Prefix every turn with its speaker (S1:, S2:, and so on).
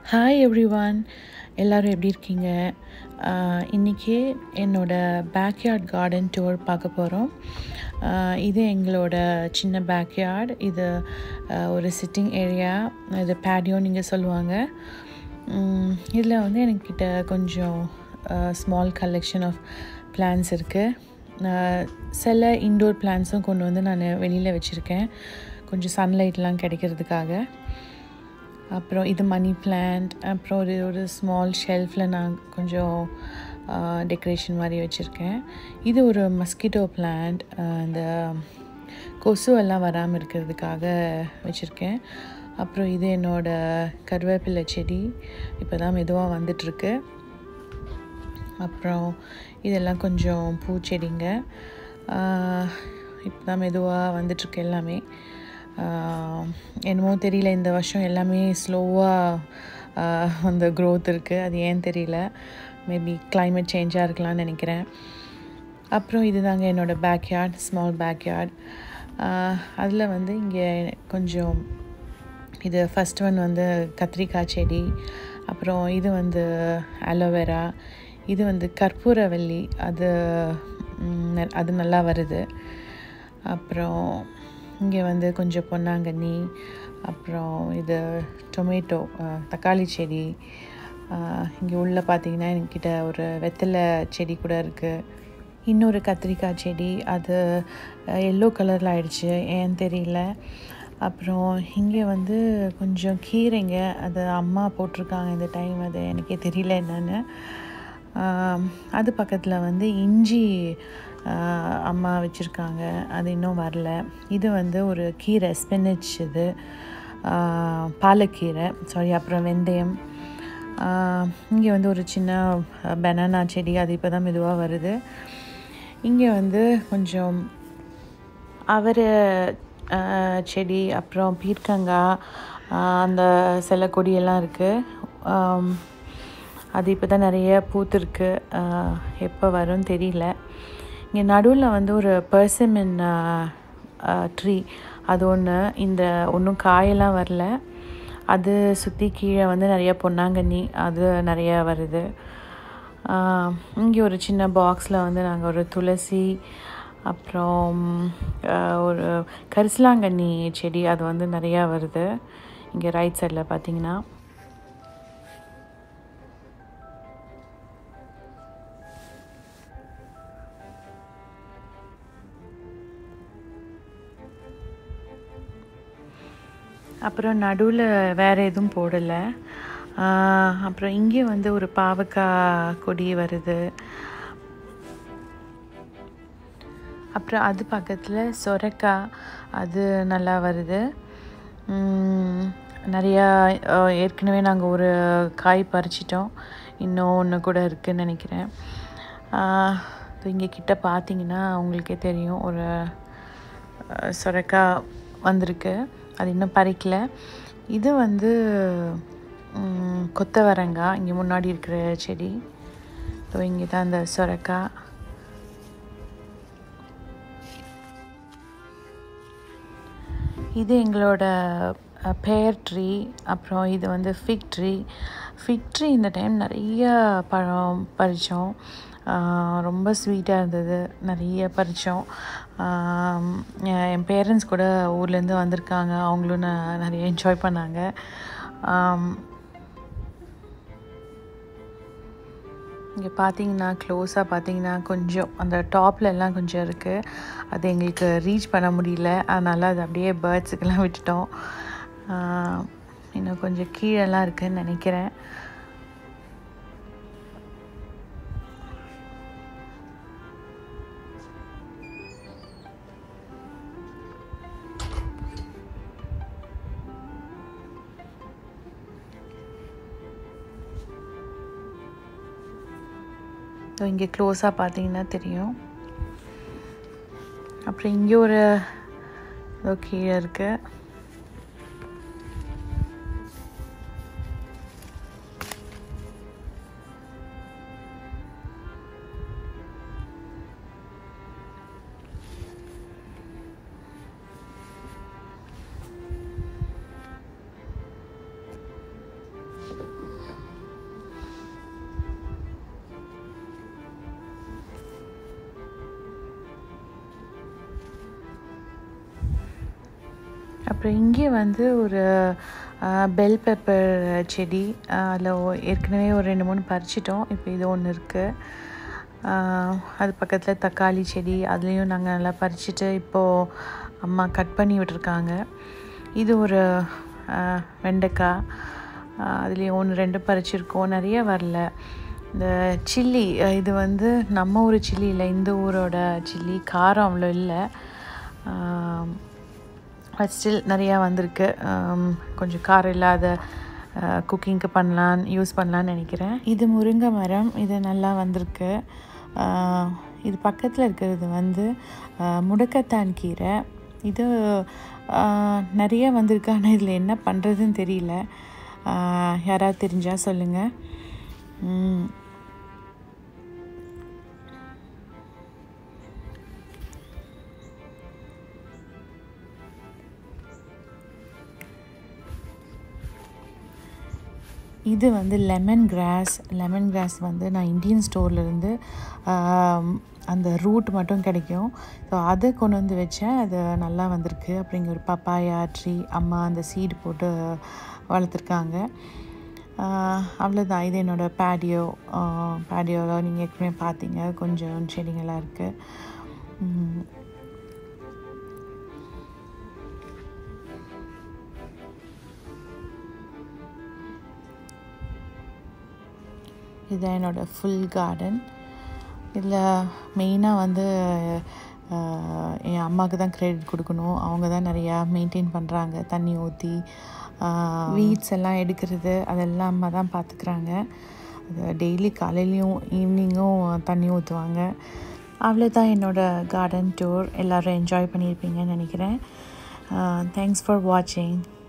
S1: hi everyone எல்லோரும் எப்படி இருக்கீங்க இன்றைக்கி என்னோடய பேக்யார்ட் கார்டன் டூர் பார்க்க போகிறோம் இது எங்களோட சின்ன பேக்யார்ட் இது ஆஹ், ஒரு சிட்டிங் ஏரியா இது பேடியோ நீங்கள் சொல்லுவாங்க இதில் வந்து என்கிட்ட கொஞ்சம் ஸ்மால் கலெக்ஷன் ஆஃப் பிளான்ஸ் இருக்குது சில இன்டோர் பிளான்ஸும் கொண்டு வந்து நான் வெளியில் வச்சுருக்கேன் கொஞ்சம் சன்லைட்லாம் கிடைக்கிறதுக்காக அப்புறம் இது மணி பிளான்ட் அப்புறம் ஒரு ஒரு ஸ்மால் ஷெல்ஃபில் நான் கொஞ்சம் டெக்கரேஷன் மாதிரி வச்சுருக்கேன் இது ஒரு மஸ்கிட்டோ பிளான்ட் இந்த கொசு எல்லாம் வராமல் இருக்கிறதுக்காக வச்சுருக்கேன் அப்புறம் இது என்னோடய கருவேப்பிலை செடி இப்போ தான் மெதுவாக வந்துட்டுருக்கு அப்புறம் இதெல்லாம் கொஞ்சம் பூச்செடிங்க இப்போ தான் மெதுவாக வந்துட்டுருக்கு எல்லாமே ஆஹ் என்னமோ தெரியல இந்த வருஷம் எல்லாமே ஸ்லோவாக அந்த க்ரோத் இருக்குது அது ஏன் தெரியல மேபி climate சேஞ்சாக இருக்கலாம்னு நினைக்கிறேன் அப்புறம் இதுதாங்க என்னோடய பேக்யார்ட் ஸ்மால் பேக்யார்ட் அதில் வந்து இங்கே கொஞ்சம் இது ஃபஸ்ட் ஒன் வந்து கத்திரிக்காய் செடி அப்புறம் இது வந்து அலோவேரா இது வந்து கற்பூரவல்லி அது ம், ந- அது நல்லா வருது அப்புறம் இங்கே வந்து கொஞ்சம் பொன்னாங்கண்ணி அப்புறம் இது டொமேட்டோ அஹ், தக்காளி செடி இங்கே உள்ளே பார்த்தீங்கன்னா என்கிட்ட ஒரு வெத்தலை செடி கூட இருக்குது இன்னொரு கத்திரிக்காய் செடி அது எல்லோ கலரில் ஆயிடுச்சு ஏன்னு தெரியல அப்புறம் இங்கே வந்து கொஞ்சம் கீரைங்க அது அம்மா போட்டிருக்காங்க இந்த டைம் அது எனக்கே தெரியல என்னன்னு ஆம், அது பக்கத்தில் வந்து இஞ்சி ஆஹ், அம்மா வச்சுருக்காங்க அது இன்னும் வரல இது வந்து ஒரு கீரை ஸ்பினச் இது ஆஹ், பாலக்கீரை சாரி அப்புறம் வெந்தயம் இங்கே வந்து ஒரு சின்ன பனானா செடி அது இப்போ தான் மெதுவாக வருது இங்கே வந்து கொஞ்சம் அவரை ஆஹ், செடி அப்புறம் பீர்க்கங்காய் ஆஹ், அந்த சில கொடியெல்லாம் இருக்குது அது இப்போ தான் நிறைய பூத்துருக்கு ஆஹ், எப்போ வரும்னு தெரியல இங்கே நடுவில் வந்து ஒரு பர்சமின் ட்ரீ அது ஒன்று இந்த ஒன்றும் காயெல்லாம் வரல அது சுற்றி கீழே வந்து நிறைய பொன்னாங்கண்ணி அது நிறைய வருது இங்கே ஒரு சின்ன பாக்ஸில் வந்து நாங்கள் ஒரு துளசி அப்புறம் ஆஹ், ஒரு கரிசலாங்கண்ணி செடி அது வந்து நிறையா வருது இங்கே ரைட் சைடில் பார்த்தீங்கன்னா அப்புறம் நடுவில் வேறு எதுவும் போடலை ஆஹ், அப்புறம் இங்கே வந்து ஒரு பாவக்காய் கொடி வருது அப்புறம் அது பக்கத்தில் சொரக்காய் அது நல்லா வருது உம், நிறையா ஆஹ், ஏற்கனவே நாங்கள் ஒரு காய் பறிச்சிட்டோம் இன்னும் ஒன்று கூட இருக்குன்னு நினைக்கிறேன் ஆஹ், இங்கே கிட்ட பார்த்தீங்கன்னா உங்களுக்கே தெரியும் ஒரு அஹ், சொரக்காய் வந்திருக்கு அது இன்னும் பறிக்கல இது வந்து ம், கொத்தவரங்காய் இங்கே முன்னாடி இருக்கிற செடி ஸோ இங்கே தான் அந்த சொரக்காய் இது எங்களோட பேர் ட்ரீ அப்புறம் இது வந்து ஃபிக் ட்ரீ ஃபிக் ட்ரீ இந்த டைம் நிறைய பழம் பறித்தோம் ரொம்ப ஸ்வீட்டாக இருந்தது நிறைய பறித்தோம் என் பேரண்ட்ஸ் கூட ஊர்லேருந்து வந்திருக்காங்க அவங்களும் ந- நிறைய என்ஜாய் பண்ணாங்க ஆம், இங்கே பார்த்தீங்கன்னா க்ளோஸாக பார்த்தீங்கன்னா கொஞ்சம் அந்த டாப்ல எல்லாம் கொஞ்சம் இருக்குது அது எங்களுக்கு ரீச் பண்ண முடியல அதனால் அது அப்படியே பேர்ட்ஸுக்கெல்லாம் விட்டுட்டோம் ஆஹ், இன்னும் கொஞ்சம் கீழெல்லாம் இருக்குன்னு நினைக்கிறேன் ஸோ இங்கே க்ளோஸாக பார்த்தீங்கன்னா தெரியும் அப்புறம் இங்கே ஒரு இதோ கீழே இருக்குது அப்புறம் இங்கே வந்து ஒரு பெல் பெப்பர் செடி அதில் ஏற்கனவே ஒரு ரெண்டு மூணு பறிச்சிட்டோம் இப்போ இது ஒன்று இருக்குது அது பக்கத்தில் தக்காளி செடி அதுலேயும் நாங்கள் நல்லா பறிச்சிட்டு இப்போது அம்மா கட் பண்ணி விட்டுருக்காங்க இது ஒரு வெண்டைக்காய் அதுலேயும் ஒன்று ரெண்டு பறிச்சிருக்கோம் நிறைய வரல இந்த சில்லி இது வந்து நம்ம ஊர் சில்லி இல்லை இந்த ஊரோட சில்லி காரம் அவ்வளோ இல்லை பட் ஸ்டில் நிறையா வந்திருக்கு கொஞ்சம் காரம் இல்லாத குக்கிங்க்கு பண்ணலான் யூஸ் பண்ணலான்னு நினைக்கிறேன் இது முருங்கை மரம் இது நல்லா வந்திருக்கு இது பக்கத்தில் இருக்கிறது வந்து முடக்கத்தான் கீரை இது நிறைய வந்திருக்கு ஆனால் இதில் என்ன பண்ணுறதுன்னு தெரியல யாராவது தெரிஞ்சால் சொல்லுங்கள் இது வந்து லெமன் கிராஸ் லெமன் கிராஸ் வந்து நான் இந்தியன் ஸ்டோர்லேருந்து அந்த ரூட் மட்டும் கிடைக்கும் ஸோ அதை கொண்டு வந்து வச்சேன் அது நல்லா வந்திருக்கு அப்புறம் இங்கே ஒரு பப்பாயா ட்ரீ அம்மா அந்த சீடு போட்டு வளர்த்துருக்காங்க அவ்வளோதான் இது என்னோடய பேடியோ பேடியோவில் நீங்கள் ஏற்கனவே பார்த்தீங்க கொஞ்சம் செடிங்களாக இருக்குது இதுதான் என்னோடய ஃபுல் கார்டன் இதில் மெயினாக வந்து என் அம்மாவுக்கு தான் க்ரெடிட் கொடுக்கணும் அவங்க தான் நிறையா மெயின்டைன் பண்ணுறாங்க தண்ணி ஊற்றி வீட்ஸ் எல்லாம் எடுக்கிறது அதெல்லாம் அம்மா தான் பார்த்துக்குறாங்க அது டெய்லி காலையிலையும் ஈவினிங்கும் தண்ணி ஊற்றுவாங்க அவ்வளோதான் என்னோடய கார்டன் டூர் எல்லோரும் என்ஜாய் பண்ணியிருப்பீங்கன்னு நினைக்கிறேன் தேங்க்ஸ் ஃபார் வாட்சிங்